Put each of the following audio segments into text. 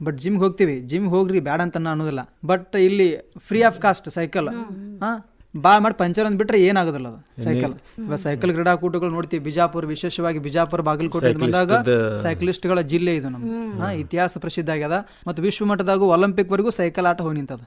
But gym ಹೋಗ್ತೀವಿ gym ಹೋಗ್ರಿ ಬ್ಯಾಡ ಅಂತ ನಾ ಅನ್ನೋದಿಲ್ಲ ಬಟ್ ಇಲ್ಲಿ ಫ್ರೀ ಆಫ್ ಕಾಸ್ಟ್ ಸೈಕಲ್ ಹಾ ಭಾಳ ಮಾಡಿ ಪಂಚರ್ ಅಂದ್ಬಿಟ್ರೆ ಏನಾಗೋದಿಲ್ಲ ಅದು ಸೈಕಲ್ ಇವಾಗ ಸೈಕಲ್ ಕ್ರೀಡಾಕೂಟಗಳು ನೋಡ್ತೀವಿ ಬಿಜಾಪುರ ವಿಶೇಷವಾಗಿ ಬಿಜಾಪುರ ಬಾಗಲಕೋಟೆ ಬಂದಾಗ ಸೈಕ್ಲಿಸ್ಟ್ಗಳ ಜಿಲ್ಲೆ ಇದು ನಮ್ದು ಹಾ ಇತಿಹಾಸ ಪ್ರಸಿದ್ಧ ಆಗ್ಯದ ಮತ್ತು ವಿಶ್ವ ಮಟ್ಟದಾಗೂ ಒಲಿಂಪಿಕ್ ವರೆಗೂ ಸೈಕಲ್ ಆಟ ಹೋಗಿ ನಿಂತದ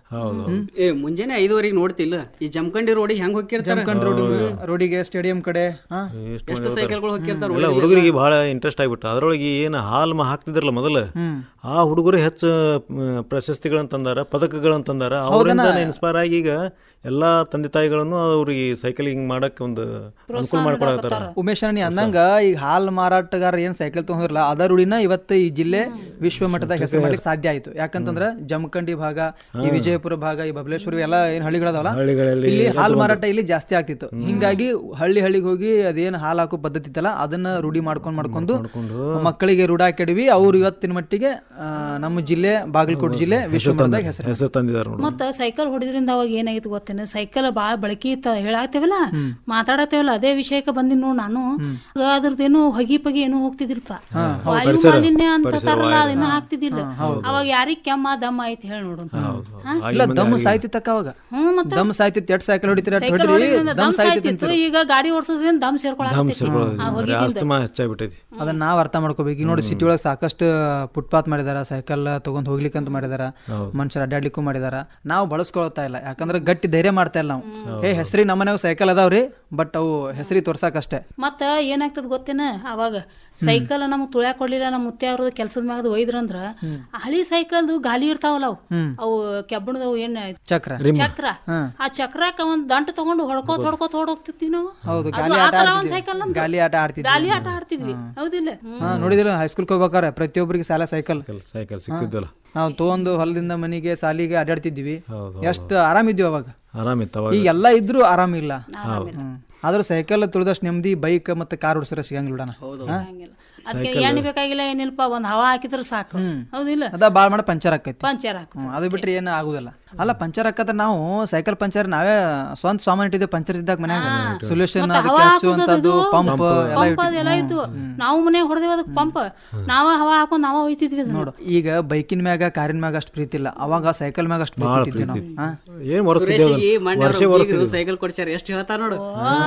ಏ ಮುಂಜಾನೆ ಐದುವರೆಗೆ ನೋಡ್ತಿಲ್ಲ ಈ ಜಮಖಂಡಿ ರೋಡಿಗೆ ಹೆಂಗ್ ಹೋಗಿರ್ತಾರ ಜಮಖಂಡ್ ರೋಡ್ ರೋಡಿಗೆ ಸ್ಟೇಡಿಯಂ ಕಡೆ ಹಾ ಎಷ್ಟು ಸೈಕಲ್ಗಳು ಹೋಗಿರ್ತಾರ ಎಲ್ಲ ಹುಡುಗರಿಗೆ ಬಹಳ ಇಂಟ್ರೆಸ್ಟ್ ಆಗ್ಬಿಟ್ಟು ಅದ್ರೊಳಗೆ ಏನು ಹಾಲು ಮ ಹಾಕ್ತಿದ್ರಲ್ಲ ಮೊದಲು ಆ ಹುಡುಗರು ಹೆಚ್ಚು ಮ್, ಪ್ರಶಸ್ತಿಗಳನ್ನ ತಂದಾರ ಪದಕಗಳನ್ನ ತಂದಾರ ಅವರಿಂದ ಇನ್ಸ್ಪೈರ್ ಆಗಿ ಈಗ ಎಲ್ಲಾ ತಂದೆ ತಾಯಿಗಳನ್ನು ಅವ್ರಿಗೆ ಸೈಕಲಿಂಗ್ ಮಾಡಕ್ ಒಂದು ಅನುಕೂಲ ಮಾಡ್ಕೊಳತ್ತಾರ ಉಮೇಶ್ ನೀ ಅಂದಂಗ ಈಗ ಹಾಲ್ ಮಾರಾಟಗಾರ ಏನ್ ಸೈಕಲ್ ತಗೊಂಡ್ರಲ್ಲ ಅದ ರೂಢಿನ ಇವತ್ತು ಈ ಜಿಲ್ಲೆ ವಿಶ್ವ ಮಟ್ಟದಾಗ ಹೆಸರು ಮಾಡ್ಲಿಕ್ಕೆ ಸಾಧ್ಯ ಆಯ್ತು ಯಾಕಂತಂದ್ರ ಜಮಖಂಡಿ ಭಾಗ ಈ ವಿಜಯಪುರ ಭಾಗ ಈ ಬಬಲೇಶ್ವರ ಎಲ್ಲ ಏನ್ ಹಳ್ಳಿಗಳದಾವಲ್ಲ ಹಳ್ಳಿಗಳಲ್ಲಿ ಇಲ್ಲಿ ಹಾಲ್ ಮಾರಾಟ ಇಲ್ಲಿ ಜಾಸ್ತಿ ಆಗ್ತಿತ್ತು ಹಿಂಗಾಗಿ ಹಳ್ಳಿ ಹಳ್ಳಿಗೆ ಹೋಗಿ ಅದೇನ್ ಹಾಲ್ ಹಾಕೋ ಪದ್ಧತಿ ಇತ್ತಲ್ಲ ಅದನ್ನ ರೂಢಿ ಮಾಡ್ಕೊಂಡ್ ಮಾಡ್ಕೊಂಡು ಮಕ್ಕಳಿಗೆ ರೂಢ ಕೆಡವಿ ಅವ್ರು ಇವತ್ತಿನ ಮಟ್ಟಿಗೆ ಆ, ನಮ್ಮ ಜಿಲ್ಲೆ ಬಾಗಲಕೋಟೆ ಜಿಲ್ಲೆ ವಿಶ್ವ ಮಟ್ಟದಾಗ ಹೆಸರು ಹೆಸರು ತಂದಿದಾರ ನೋಡಿ ಮತ್ತ ಸೈಕಲ್ ಹೊಡಿದ್ರಿಂದ ಅವಾಗ ಏನಾಗಿತ್ತು ಗೊತ್ತೇನೆ ಸೈಕಲ್ ಬಾಳ ಬಳಕೆ ಇತ್ತ ಹೇಳಾಗ್ತೇವಲ್ಲ ಮಾತಾಡತ್ತೇವಲ್ಲ ಅದೇ ವಿಷಯಕ್ಕೆ ಬಂದಿನಿ ನೋಡ್ ನಾನು ಅದ್ರದ್ದೇನು ಹೊಗಿ ಪಗಿ ಏನು ಹೋಗ್ತಿದಿಲ್ಪ ವಾಯು ಮಾಲಿನ್ಯ ಅಂತ ತಾರಲ್ಲ ಅದನ್ನ ಹಾಕ್ತಿದ್ದಿಲ್ಲ ಅವಾಗ ಯಾರಿಗ್ ಕೆಮ್ಮ ದಮ್ಮ ಆಯ್ತು ಹೇಳಿ ನೋಡು ಇಲ್ಲ ದಮ್ ಸಾಯ್ತಿತ್ತಕ್ಕ ಅವಾಗ ಹ್ಮ್ ಮತ್ತ ದಮ್ ಸಾಯ್ತಿತ್ತು ಎಟ್ ಸೈಕಲ್ ಹೊಡಿತೀರ ಅಷ್ಟ್ ಸೈಕಲ್ ಹೊಡಿರಿ ಹೊಡಿದ್ರಿಂದ ದಮ್ ದಮ್ ಸಾಯ್ತಿತ್ತು ಸಾಯ್ತಿತ್ತು ಈಗ ಗಾಡಿ ಓಡಿಸೋದ್ರಿಂದ ದಮ್ ಸೇರ್ಕೊಳಕತ್ತೈತಿ ಆ ಹೊಗಿದಿಂದ ಅಸ್ತಮಾ ಹೆಚ್ಚಾಗ್ಬಿಟ್ಟೈತಿ ಅದನ್ನ ನಾವ್ ಅರ್ಥ ಮಾಡ್ಕೋಬೇಕು ಈಗ ನೋಡಿ ಸಿಟಿ ಒಳಗೆ ಸಾಕಷ್ಟು ಫುಟ್ಪಾತ್ ಮಾಡಿದಾರ ಸೈಕಲ್ ತಗೊಂಡ್ ಹೋಗ್ಲಿಕ್ಕೆ ಅಂತ ಮಾಡಿದಾರ ಮನುಷ್ಯರು ಅಡ್ಡಾಡ್ಲಿಕ್ಕೂ ಮಾಡಿದಾರ ನಾವು ಬಳಸ್ಕೊಳ್ತಾ ಇಲ್ಲ ಯಾಕಂದ್ರೆ ಗಟ್ಟಿ ಧೈರ್ಯ ಮಾಡ್ತಾ ಇಲ್ಲ ನಾವು ಏ ಹೆಸರಿ ನಮ್ಮನೆಯಾಗ ಸೈಕಲ್ ಅದಾವ್ರಿ ಬಟ್ ಅವು ಹೆಸರಿ ತೋರ್ಸಾಕಷ್ಟೇ ಮತ್ತ ಏನಾಗ್ತದ ಗೊತ್ತೇನ ಅವಾಗ ಸೈಕಲ್ ನಮಗ್ ತುಳ್ಯಾಕ್ ಕೊಡ್ಲಿಲ್ಲ ನಮ್ಮ ಮುತ್ತೆ ಅವ್ರದ್ದು ಕೆಲಸದ ಮ್ಯಾಗದು ಒಯ್ದ್ರಂದ್ರ ಆ ಹಳಿ ಸೈಕಲ್ದು ಗಾಲಿ ಇರ್ತಾವಲ್ಲ ಅವು ಅವು ಕೆಬ್ಬಣದವು ಏನ್ ಚಕ್ರ ಚಕ್ರ ಆ ಚಕ್ರಕ್ಕ ಒಂದ್ ದಂಟ ತಗೊಂಡು ಹೊಡ್ಕೋತ್ ಹೊಡ್ಕೋತ್ ಹೊಡೋಗ್ತಿದ್ವಿ ನಾವು ಹೌದು ಅದು ಗಾಲಿ ಆ ಆಟ ತರ ಒಂದ್ ಆಡ್ತಿದ್ವಿ. ಸೈಕಲ್ ನಮ್ದು ಗಾಲಿ ಆಟ ಆಡ್ತಿದ್ವಿ ಗಾಲಿ ಆಟ ಆಡ್ತಿದ್ವಿ ಹೌದಿಲ್ಲ ಹ್ಮ್. ಹಾ ನೋಡಿದಿಲ್ಲ ಹೈಸ್ಕೂಲ್ಗೆ ಹೋಗ್ಬೇಕಾರೆ ಪ್ರತಿಯೊಬ್ಬರಿಗೆ ಸಾಲ ಸೈಕಲ್ ಸೈಕಲ್ ಸಿಕ್ತಿದ್ದಲ್ಲ ನಾವು ತೊಗೊಂಡು ಹೊಲದಿಂದ ಮನೆಗೆ ಸಾಲಿಗೆ ಅಡ್ಡಾಡ್ತಿದ್ವಿ ಹೌದು, ಎಷ್ಟು ಆರಾಮಿದ್ವಿ ಅವಾಗ ಆರಾಮಿತ್ತು ಅವಾಗ ಈಗ ಎಲ್ಲ ಇದ್ರು ಆರಾಮಿಲ್ಲ ಹ್ಮ್. ಆದ್ರೂ ಸೈಕಲ್ ತುಳಿದಷ್ಟು ನೆಮ್ಮದಿ ಬೈಕ್ ಮತ್ತೆ ಕಾರ್ ಓಡಿಸ್ರೆ ಸಿಗಂಗಿಲ್ಲ ಬಿಡಣ ಹಂಗಿಲ್ಲ ಅದಕ್ಕೆ ಎಣ್ಣೆ ಬೇಕಾಗಿಲ್ಲ ಏನಿಲ್ಪ ಒಂದ್ ಹವಾ ಹಾಕಿದ್ರೆ ಸಾಕು ಹೌದಿಲ್ಲ ಅದ ಬಾಳ್ ಮಾಡ ಪಂಚರ್ ಆಕೈತಿ ಪಂಚರ್ ಹಾಕು ಹ್ಮ್, ಅದು ಬಿಟ್ರೆ ಏನು ಆಗುದಿಲ್ಲ ಅಲ್ಲ ಪಂಚರ್ ಹಾಕತ್ರ ನಾವು ಸೈಕಲ್ ಪಂಚರ್ ನಾವೇ ಸ್ವಂತ ಸಾಮಾನ್ ಇಟ್ಟಿದ್ವಿ ಪಂಚರ್ ಇದ್ದಾಗ ಮನ್ಯಾಗ ಸೊಲ್ಯೂಷನ್ ಮತ್ತೆ ಅದಕ್ಕೆ ಹವಾ ಹಚ್ಚುವಂತದ್ದು ಹಾಕೋದು ಪಂಪ್ ಎಲ್ಲ ಪಂಪ್ ಅದೆಲ್ಲ ಇತ್ತು ನಾವು ಮನ್ಯಾಗ ಹೊಡೆದೇವ ಅದಕ್ಕೆ ಪಂಪ್ ನಾವ ಹವಾ ಹಾಕೊಂಡ್ ನಾವ ಒಯ್ತಿದ್ವಿ ಅದನ್ನ. ನೋಡು ಈಗ ಬೈಕಿನ ಮ್ಯಾಗ ಕಾರಿನ ಮ್ಯಾಗ ಅಷ್ಟು ಪ್ರೀತಿ ಇಲ್ಲ ಅವಾಗ ಸೈಕಲ್ ಮ್ಯಾಗ ಅಷ್ಟು ಪ್ರೀತಿ ಇಟ್ಟಿದ್ವಿ ನಾವು ಹಾ? ಏನ್ ವರ್ಷ ಸುರೇಶಿಗೆ ಸೈಕಲ್ ಕೊಡ್ಸ್ಯಾರ ಎಷ್ಟು ಹೇಳ್ತಾರ ನೋಡು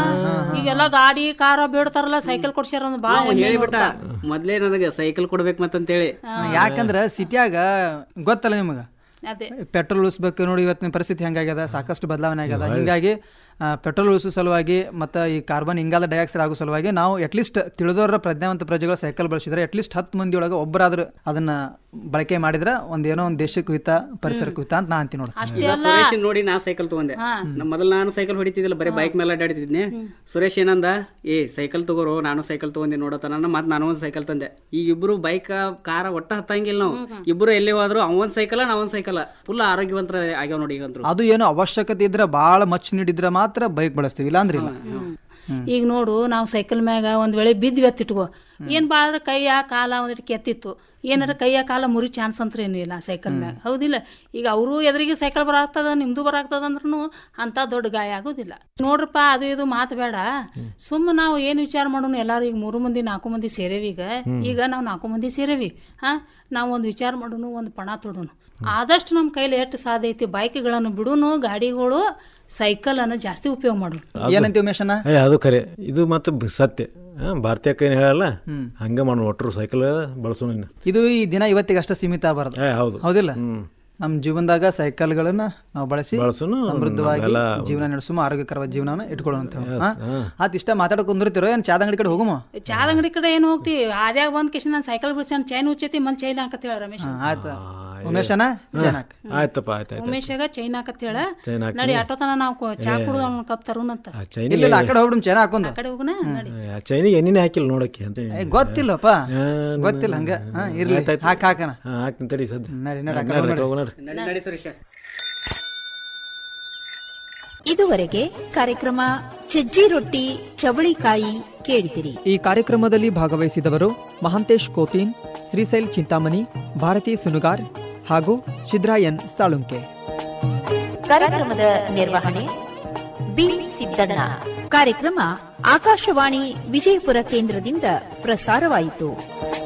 ಈಗೆಲ್ಲ ಗಾಡಿ ಕಾರ ಬೇಡ್ತಾರಲ್ಲ ಸೈಕಲ್ ಕೊಡ್ಸ್ಯಾರ ಅಂದ್ ಬಾಳ ಅವ ಹೇಳಿಬಿಟ್ಟ ಮೊದ್ಲೇ ನನಗೆ ಸೈಕಲ್ ಕೊಡ್ಬೇಕು ಮತ್ತಂತೇಳಿ ಯಾಕಂದ್ರ ಸಿಟಿಯಾಗ ಗೊತ್ತಲ್ಲ ನಿಮಗ ಅದೇ ಪೆಟ್ರೋಲ್ ಉಳಿಸ್ಬೇಕು ನೋಡಿ ಇವತ್ತಿನ ಪರಿಸ್ಥಿತಿ ಹೆಂಗಾಗ್ಯದ ಸಾಕಷ್ಟು ಬದಲಾವಣೆ ಆಗ್ಯದ ಹಿಂಗಾಗಿ ಆ, ಪೆಟ್ರೋಲ್ ಉಳಿಸೋ ಸಲುವಾಗಿ ಮತ್ತು ಈ ಕಾರ್ಬನ್ ಇಂಗಾಲ ಡೈಆಕ್ಸೈಡ್ ಆಗೋ ಸಲುವಾಗಿ ನಾವು ಅಟ್ಲೀಸ್ಟ್ ತಿಳಿದವರ ಪ್ರಜ್ಞಾವಂತ ಪ್ರಜೆಗಳು ಸೈಕಲ್ ಬಳಸಿದ್ರೆ ಅಟ್ಲೀಸ್ಟ್ ಹತ್ತು ಮಂದಿ ಒಳಗೆ ಒಬ್ಬರಾದ್ರೂ ಅದನ್ನ ಬಳಕೆ ಮಾಡಿದ್ರೆ ಒಂದ್ ಏನೋ ಒಂದು ದೇಶಕ್ಕೆ ಹಿತ ಪರಿಸರಕ್ಕೆ ಹಿತ ಅಂತ ನಾ ಅಂತೀನಿ ನೋಡು ಅಷ್ಟೇ ಈಗ ಅಲ್ಲ ಸುರೇಶ್ ನೋಡಿ ನಾ ಸೈಕಲ್ ತಗೊಂಡೆ ನಮ್ಮ ಮೊದಲು ನಾನು ಸೈಕಲ್ ಹೊಡಿತಿದ್ದಿಲ್ಲ ಬರೀ ಬೈಕ್ ಮೇಲೆ ಅಡ್ಡಾಡ್ತಿದ್ನೆ ಸುರೇಶ್ ಏನಂದ ಏ ಸೈಕಲ್ ತಗೋರು ನಾನು ಸೈಕಲ್ ತಗೊಂಡೆ ನೋಡತ್ತ ಮತ್ತೆ ನಾನು ಒಂದು ಸೈಕಲ್ ತಂದೆ ಈಗ ಇಬ್ರು ಬೈಕ್ ಕಾರ ಒಟ್ಟ ಹತ್ತಂಗಿಲ್ಲ ನಾವು ಇಬ್ರು ಎಲ್ಲಿ ಹೋದ್ರು ಅವನ್ ಸೈಕಲ್ ನಾವೊಂದ್ ಸೈಕಲ್ ಫುಲ್ ಆರೋಗ್ಯವಂತರ ಆಗ್ಯಾವ ನೋಡಿ ಈಗಂತ್ರು ಅದು ಏನೋ ಅವಶ್ಯಕತೆ ಇದ್ರೆ ಭಾಳ ಮಚ್ ನೀಡಿದ್ರೆ ಮಾತ್ರ ಬೈಕ್ ಬಳಸ್ತೀವಿ ಇಲ್ಲ ಅಂದ್ರೆ ಇಲ್ಲ ಈಗ ನೋಡು ನಾವು ಸೈಕಲ್ ಮ್ಯಾಗ ಒಂದ್ ವೇಳೆ ಬಿದ್ವಿ ಅತ್ತಿಟ್ಕೋ ಏನ್ ಬಾಳ್ರ ಕೈಯ ಕಾಲ ಒಂದಿಟ್ಟು ಕೆತ್ತಿತ್ತು ಏನಾರ ಕೈಯ ಕಾಲ ಮುರಿ ಚಾನ್ಸ್ ಅಂತ ಏನೂ ಇಲ್ಲ ಸೈಕಲ್ ಮ್ಯಾಗ ಹೌದಿಲ್ಲ ಈಗ ಅವರು ಎದುರಿಗೆ ಸೈಕಲ್ ಬರಾಗ್ತದ ನಿಮ್ದು ಬರಾಗ್ತದ ಅಂದ್ರೂ ಅಂತ ದೊಡ್ಡ ಗಾಯ ಆಗೋದಿಲ್ಲ ನೋಡ್ರಪ್ಪ ಅದು ಇದು ಮಾತು ಬೇಡ ಸುಮ್ಮ ನಾವು ಏನ್ ವಿಚಾರ ಮಾಡೋಣ ಎಲ್ಲಾರು ಈಗ ಮೂರು ಮಂದಿ ನಾಲ್ಕು ಮಂದಿ ಸೇರೇವಿ ಈಗ ಈಗ ನಾವು ನಾಲ್ಕು ಮಂದಿ ಸೇರೇವಿ ಹಾ ನಾವು ಒಂದು ವಿಚಾರ ಮಾಡೋಣ ಒಂದು ಪಣ ತೊಡೋಣ ಆದಷ್ಟು ನಮ್ಮ ಕೈಲಿ ಎಷ್ಟು ಸಾಧ್ಯ ಐತಿ ಬೈಕ್ಗಳನ್ನು ಬಿಡುನು ಗಾಡಿಗಳು ಸೈಕಲ್ ಅನ್ನ ಜಾಸ್ತಿ ಉಪಯೋಗ ಮಾಡೋಣ ಏನಂತೀವಿ ಉಮೇಶಣ್ಣ ಏ ಅದು ಖರೆ ಇದು ಮತ್ತೆ ಬ- ಸತ್ಯ ಆ, ಭಾರತೀಯಕ್ಕೆ ಏನು ಹೇಳಲ್ಲ ಹಂಗೆ ಮಾಡೋಣ ಒಟ್ಟರು ಸೈಕಲ್ ಬಳಸೋಣ ಇನ್ನು ಇದು ಈ ದಿನ ಇವತ್ತಿಗೆ ಅಷ್ಟೇ ಸೀಮಿತ ಆಗಬಾರ್ದು ಏ ಹೌದು ಹೌದಿಲ್ಲ ಹ್ಮ್ ನಮ್ಮ ಜೀವನದಾಗ ಸೈಕಲ್ಗಳನ್ನ ನಾವು ಬಳಸಿ ಬಳಸೋನು ಸಮೃದ್ಧವಾಗಿ ಎಲ್ಲ ಜೀವನ ನಡೆಸುಮ ಆರೋಗ್ಯಕರವಾದ ಜೀವನನ ಇಟ್ಕೊಳ್ಳೋಣ ಅಂತ ಹೇಳಿ ಅದ್ ಇಷ್ಟ ಮಾತಾಡಕ್ ಕುಂದಿರ್ತಿರೋ ಏನ್ ಚಾದ ಅಂಗಡಿ ಕಡೆ ಹೋಗುಮ ಚಾದ ಅಂಗಡಿ ಕಡೆ ಏನು ಹೋಗ್ತಿ ಆದ್ಯಾಗ ಬಂದ್ ಕಿಶನ್ ನಾನು ಸೈಕಲ್ ಬಿಡ್ಸಾನ ಚೈನ್ ಉಚ್ಚೈತಿ ಮನ್ ಚೈನ್ ಹಾಕತ್ ಹೇಳ ರಮೇಶ್ ಆಯ್ತ ಉಮೇಶನ ಜನಾಕ್ ಆಯ್ತಪ್ಪ ಆಯ್ತು ಆಯ್ತು ಉಮೇಶಾಗ ಚೈನ್ ಹಾಕತ್ ಹೇಳ ಚೈನ್ ಹಾಕಿ ನಡಿ ಆಟೋ ತನ ನಾವು ಕೊ- ಚಾ ಕುಡ್ದು ಅವ್ನ ಕಪ್ ತರುಣಂತ ಆ ಚೈನಿಗೆ ಇಲ್ಲ ಆ ಕಡೆ ಹೋಗ್ಬಿಡು ಚೆನ್ನ ಹಾಕೊಂಡ್ ಆ ಕಡೆ ಹೋಗುನ ನಡಿ ಆ ಚೈನಿಗೆ ಎಣ್ಣೆನೇ ಹಾಕಿಲ್ಲ ನೋಡಕ್ಕೆ ಅಂತ ಏ, ಗೊತ್ತಿಲ್ಲಪ್ಪ ಆ, ಗೊತ್ತಿಲ್ಲ ಹಂಗ ಹಾ ಇರ್ಲಿ ಆಯ್ತಾಯ್ತು. ಹಾಕ್ ಹಾಕನ ಹಾ ಹಾಕ್ತೀನಿ ತಡಿ ಸದ್ಯ ನಡಿ ನಡಿ ಆ ಕಡೆ ನಡ್ರಿ, ಹೋಗೋಣ. ಹೋಗೋಣ ನಡ್ರಿ. ನಡಿ ನಡಿ ಸುರೇಶ ಇದುವರೆಗೆ ಕಾರ್ಯಕ್ರಮ ಸಜ್ಜಿ ರೊಟ್ಟಿ ಚವಳಿಕಾಯಿ ಕೇಳಿದಿರಿ ಈ ಕಾರ್ಯಕ್ರಮದಲ್ಲಿ ಭಾಗವಹಿಸಿದವರು ಮಹಾಂತೇಶ್ ಕೋತೀನ್ ಶ್ರೀಶೈಲ್ ಚಿಂತಾಮಣಿ ಭಾರತಿ ಸುನುಗಾರ್ ಹಾಗೂ ಶಿದ್ರಾಯನ್ ಸಾಳುಂಕೆ ಕಾರ್ಯಕ್ರಮದ ನಿರ್ವಹಣೆ ಬಿ ಸಿದ್ದಣ್ಣ ಕಾರ್ಯಕ್ರಮ ಆಕಾಶವಾಣಿ ವಿಜಯಪುರ ಕೇಂದ್ರದಿಂದ ಪ್ರಸಾರವಾಯಿತು